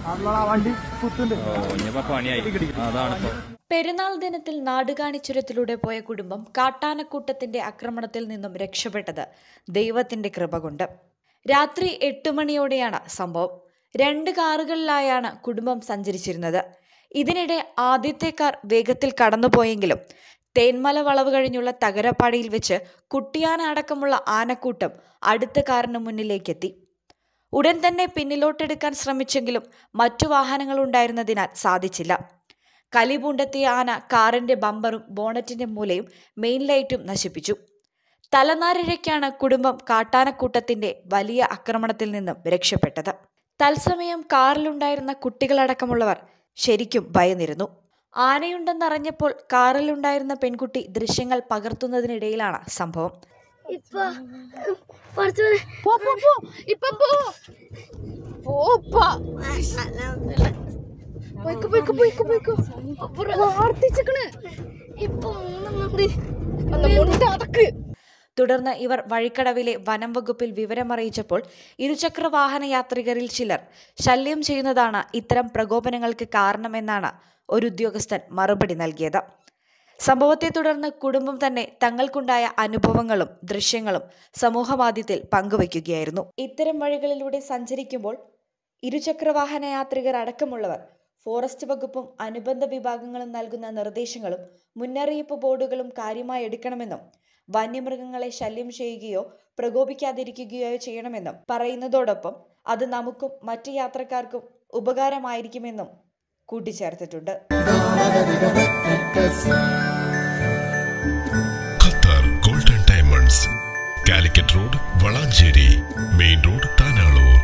വണ്ടി കുത്തുണ്ട് ഓ ഇനിയിപ്പോ പണിയായി അതാണ് ഇപ്പൊ പെരുന്നാൾ ദിനത്തിൽ നാടുകാണിച്ചുരത്തിലൂടെ പോയ കുടുംബം കാട്ടാനക്കൂട്ടത്തിന്റെ ആക്രമണത്തിൽ നിന്നും രക്ഷപ്പെട്ടത് ദൈവത്തിന്റെ കൃപ കൊണ്ട് രാത്രി എട്ട് മണിയോടെയാണ് സംഭവം രണ്ട് കാറുകളിലായാണ് കുടുംബം സഞ്ചരിച്ചിരുന്നത് ഇതിനിടെ ആദ്യത്തെ കാർ വേഗത്തിൽ കടന്നുപോയെങ്കിലും തേന്മല വളവ് കഴിഞ്ഞുള്ള തകരപ്പാടിയിൽ വെച്ച് കുട്ടിയാന അടക്കമുള്ള ആനക്കൂട്ടം അടുത്ത കാറിന് മുന്നിലേക്കെത്തി ഉടൻ തന്നെ പിന്നിലോട്ടെടുക്കാൻ ശ്രമിച്ചെങ്കിലും മറ്റു വാഹനങ്ങൾ ഉണ്ടായിരുന്നതിനാൽ സാധിച്ചില്ല കലിപൂണ്ടെത്തിയ ആന കാറിന്റെ ബമ്പറും ബോണറ്റിന്റെ മൂലയും മെയിൻ ലൈറ്റും നശിപ്പിച്ചു തലനാരിഴയ്ക്കാണ് കുടുംബം കാട്ടാനക്കൂട്ടത്തിന്റെ വലിയ ആക്രമണത്തിൽ നിന്നും രക്ഷപ്പെട്ടത് തത്സമയം കാറിലുണ്ടായിരുന്ന കുട്ടികളടക്കമുള്ളവർ ശരിക്കും ഭയന്നിരുന്നു ആനയുണ്ടെന്നറിഞ്ഞപ്പോൾ കാറിലുണ്ടായിരുന്ന പെൺകുട്ടി ദൃശ്യങ്ങൾ പകർത്തുന്നതിനിടയിലാണ് സംഭവം ഇപ്പൊ കുറച്ച് പോ പോ പോ ഇപ്പൊ പോ പോപ്പാ പോയിക്കോ പോയിക്കോ പോയിക്കോ പോയിക്കോ പ്രാർത്ഥിച്ചിക്കണ് ഇപ്പൊ മൂന്നെണ്ണുണ്ട് ഒന്ന് മുണ്ടാതക്ക് തുടർന്ന് ഇവർ വഴിക്കടവിലെ വനം വകുപ്പിൽ വിവരമറിയിച്ചപ്പോൾ ഇരുചക്ര വാഹന യാത്രികരിൽ ചിലർ ശല്യം ചെയ്യുന്നതാണ് ഇത്തരം പ്രകോപനങ്ങൾക്ക് കാരണമെന്നാണ് ഒരു ഉദ്യോഗസ്ഥൻ മറുപടി നൽകിയത് സംഭവത്തെ തുടർന്ന് കുടുംബം തന്നെ തങ്ങൾക്കുണ്ടായ അനുഭവങ്ങളും ദൃശ്യങ്ങളും സമൂഹമാധ്യത്തിൽ പങ്കുവയ്ക്കുകയായിരുന്നു ഇത്തരം വഴികളിലൂടെ സഞ്ചരിക്കുമ്പോൾ ഇരുചക്രവാഹന യാത്രികർ അടക്കമുള്ളവർ ഫോറസ്റ്റ് വകുപ്പും അനുബന്ധ വിഭാഗങ്ങളും നൽകുന്ന നിർദ്ദേശങ്ങളും മുന്നറിയിപ്പ് ബോർഡുകളും കാര്യമായി എടുക്കണമെന്നും വന്യമൃഗങ്ങളെ ശല്യം ചെയ്യുകയോ പ്രകോപിക്കാതിരിക്കുകയോ ചെയ്യണമെന്നും പറയുന്നതോടൊപ്പം അത് നമുക്കും മറ്റ് യാത്രക്കാർക്കും ഉപകാരമായിരിക്കുമെന്നും കൂട്ടിച്ചേർത്തിട്ടുണ്ട് Qatar golden diamonds Calicut road Valanchery main road Tanalur